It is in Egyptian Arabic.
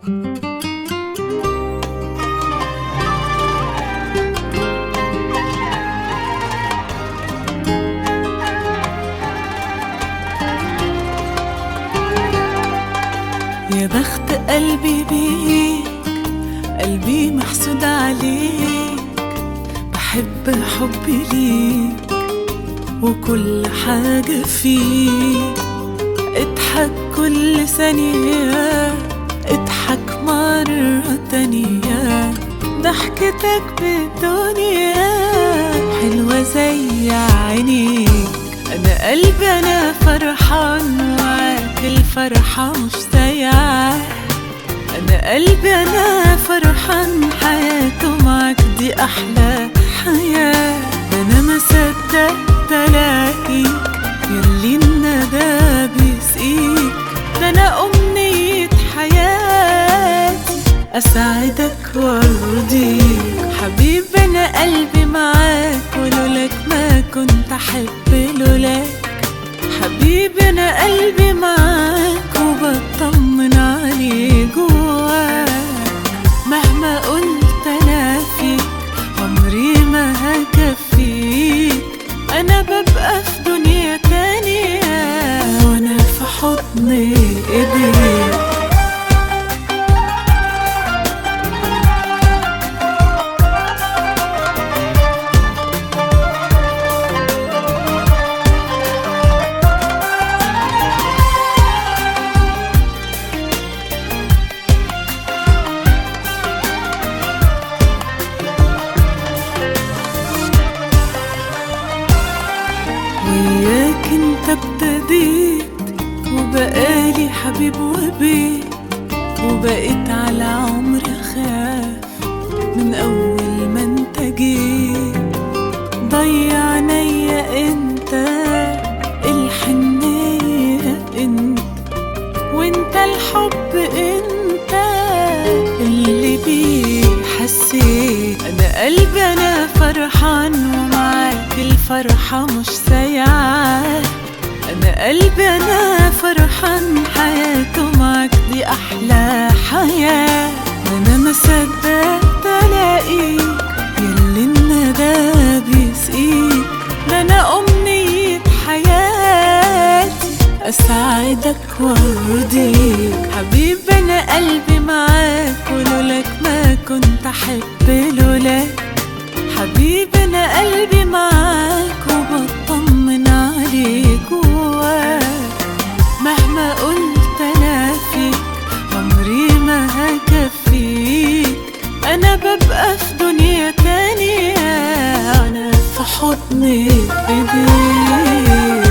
يا بخت قلبي بيك قلبي محسود عليك بحب حبي ليك وكل حاجة فيك اضحك كل ثانية اضحك مرة تانية ضحكتك بالدنيا حلوة زي عينيك انا قلبي انا فرحان معاك الفرحة مش سايعة انا قلبي انا فرحان حياته معاك دي احلى حياة انا ما صدقت الاقيك ياللي الندى بيسقيك ده انا امنية حياتي اسعدك وارضيك حبيبي انا قلبي معاك ولولاك ما كنت احب لولاك حبيبي انا قلبي معاك وبطمن عليه جواك مهما قلت انا فيك عمري ما هكفيك انا ببقى في دنيا تانية وانا في حضن ايديك وياك انت ابتديت وبقالي حبيب وبيت وبقيت على عمري اخاف من اول ما انت جيت ضيع عينيا انت الحنية انت وانت الحب انت اللي بيه حسيت انا قلبي انا فرحان ومعاك الفرحة مش سايعة انا قلبي انا فرحان حياته معاك دي احلى حياة انا ما صدقت الاقيك ياللي الندى بيسقيك ده انا امنية حياتي اسعدك وارضيك حبيبي انا قلبي معاك ولولاك ما كنت احب لولاك حبيبي انا قلبي معاك وبطمن عليك جواك مهما قلت انا فيك عمري ما هكفيك انا ببقى في دنيا تانية انا في حضن ايديك